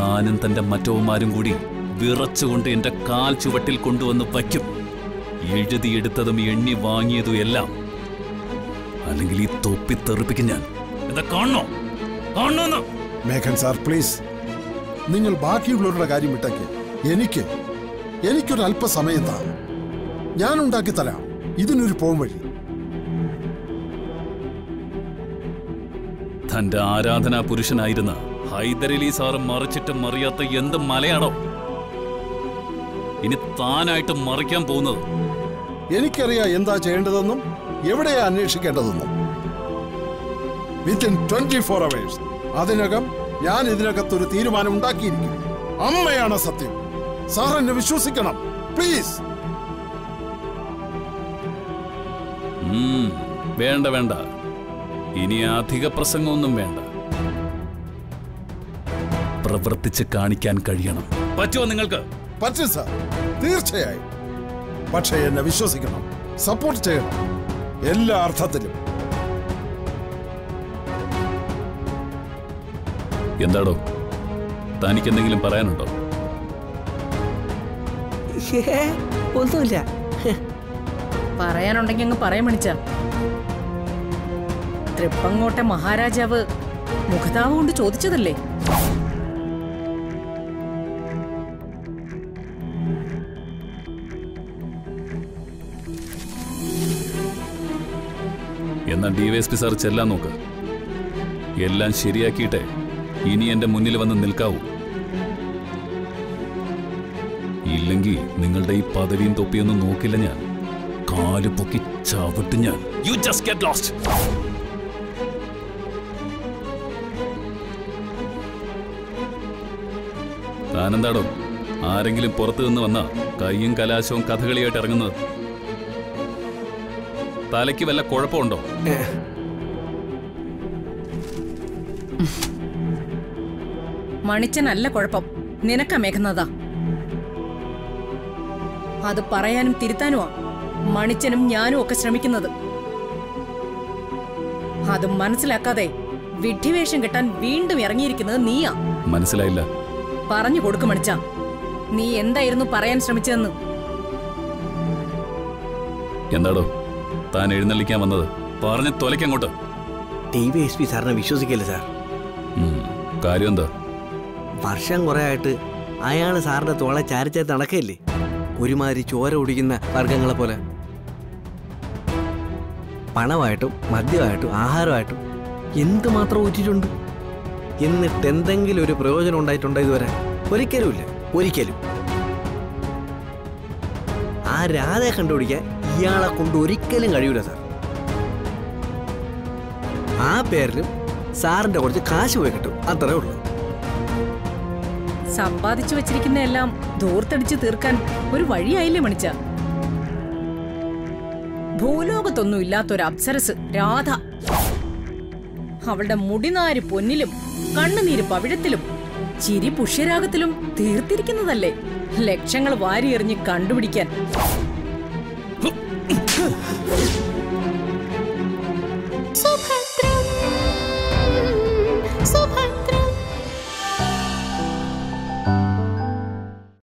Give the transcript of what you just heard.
താനും തന്റെ മറ്റവന്മാരും കൂടി വിറച്ചുകൊണ്ട് എന്റെ കാൽ ചുവട്ടിൽ കൊണ്ടുവന്ന് വയ്ക്കും എഴുതിയെടുത്തതും എണ്ണി വാങ്ങിയതും എല്ലാം അല്ലെങ്കിൽ ഈ തൊപ്പി തെറിപ്പിക്കും ഞാൻ എന്താ കാണണോ കാണണോന്ന് മേഘൻ സാർ പ്ലീസ് നിങ്ങൾ ബാക്കിയുള്ളവരുടെ കാര്യം വിട്ടേക്ക് എനിക്ക് എനിക്കൊരു അല്പസമയം താ ഞാൻ ഉണ്ടാക്കി തരാം ഇതിനൊരു പോം വഴി തന്റെ ആരാധനാ പുരുഷനായിരുന്ന ഹൈദരലി സാറ് മറിച്ചിട്ട് മറിയാത്ത എന്ത് മലയാണോ ഇനി താനായിട്ട് മറിക്കാൻ പോകുന്നത് എനിക്കറിയാം എന്താ ചെയ്യേണ്ടതെന്നും എവിടെയാ അന്വേഷിക്കേണ്ടതെന്നും വിത്തിൻ ട്വന്റി ഫോർ അവേഴ്സ് അതിനകം ഞാൻ ഇതിനകത്തൊരു തീരുമാനം ഉണ്ടാക്കിയിരിക്കും അമ്മയാണ് സത്യം സാർ എന്നെ വിശ്വസിക്കണം പ്ലീസ് ഉം, വേണ്ട വേണ്ട ഇനി അധിക പ്രസംഗമൊന്നും വേണ്ട പ്രവർത്തിച്ച് കാണിക്കാൻ കഴിയണം പറ്റുമോ നിങ്ങൾക്ക് പറ്റും സാർ തീർച്ചയായും പക്ഷേ എന്നെ വിശ്വസിക്കണം സപ്പോർട്ട് ചെയ്യണം എല്ലാ അർത്ഥത്തിലും എന്താടോ തനിക്ക് എന്തെങ്കിലും പറയാനുണ്ടോ ഏ, ഒന്നുമില്ല പറയാനുണ്ടെങ്കിൽ അങ്ങ് പറയാൻ മണിച്ച തൃപ്പങ്ങോട്ടെ മഹാരാജാവ് മുഖതാവ് കൊണ്ട് ചോദിച്ചതല്ലേ എന്നാ ഡിവൈഎസ്പി സാർ ചെല്ലാൻ നോക്ക് എല്ലാം ശരിയാക്കിയിട്ടേ ഇനി എന്റെ മുന്നിൽ വന്ന് നിൽക്കാവൂ ഇല്ലെങ്കിൽ നിങ്ങളുടെ ഈ പദവിയും തൊപ്പിയൊന്നും നോക്കില്ല ഞാൻ കാല് പൊക്കി ചവിട്ട് ഞാൻ യു ജസ്റ്റ് ഗെറ്റ് ലോസ്റ്റ് താനെന്താടോ ആരെങ്കിലും പുറത്തു നിന്ന് വന്ന കൈയും കലാശവും കഥകളിയായിട്ട് ഇറങ്ങുന്നത് തലയ്ക്ക് വല്ല കുഴപ്പമുണ്ടോ മണിച്ചനല്ല കുഴപ്പം നിനക്ക മേഘന്നതാ അത് പറയാനും തിരുത്താനുമാ മണിച്ചനും ഞാനും ഒക്കെ ശ്രമിക്കുന്നത് അത് മനസ്സിലാക്കാതെ വിഡ്ഢിവേഷം കെട്ടാൻ വീണ്ടും ഇറങ്ങിയിരിക്കുന്നത് നീയാ മനസ്സിലായില്ല പറഞ്ഞു കൊടുക്കും മണിച്ച നീ എന്തായിരുന്നു പറയാൻ ശ്രമിച്ചതെന്ന് എന്താടോ താൻ എഴുന്നള്ളിക്കാൻ വന്നത് പറഞ്ഞ് തൊലയ്ക്കങ്ങോട്ട് ടി വി എസ് പി സാറിനെ വിശ്വസിക്കില്ല സാർ ഉം, കാര്യം എന്താ വർഷം കുറെ ആയിട്ട് അയാൾ സാറിന്റെ തോളെ ചാരിച്ചാൽ നടക്കയില്ലേ ഒരുമാതിരി ചോര കുടിക്കുന്ന വർഗങ്ങളെ പോലെ പണമായിട്ടും മദ്യമായിട്ടും ആഹാരമായിട്ടും എന്തുമാത്രം ഊറ്റിട്ടുണ്ട് എന്നിട്ട് എന്തെങ്കിലും ഒരു പ്രയോജനം ഉണ്ടായിട്ടുണ്ടോ ഇതുവരെ ഒരിക്കലുമില്ല ഒരിക്കലും ആ രാധയെ കണ്ടുപിടിക്കാൻ ഇയാളെ കൊണ്ട് ഒരിക്കലും കഴിയൂല സാർ ആ പേരിലും സാറിന്റെ കുറച്ച് കാശ് പോയി കിട്ടും അത്രേ ഉള്ളൂ സമ്പാദിച്ചു വെച്ചിരിക്കുന്ന എല്ലാം ധൂർത്തടിച്ച് തീർക്കാൻ ഒരു വഴിയായില്ലേ മണിച്ച ഭൂലോകത്തൊന്നും ഇല്ലാത്തൊരു അപ്സരസ് രാധ അവളുടെ മുടിനാര് പൊന്നിലും കണ്ണുനീര് പവിഴത്തിലും ചിരി പുഷ്യരാഗത്തിലും തീർത്തിരിക്കുന്നതല്ലേ ലക്ഷങ്ങൾ വാരിയെറിഞ്ഞ് കണ്ടുപിടിക്കാൻ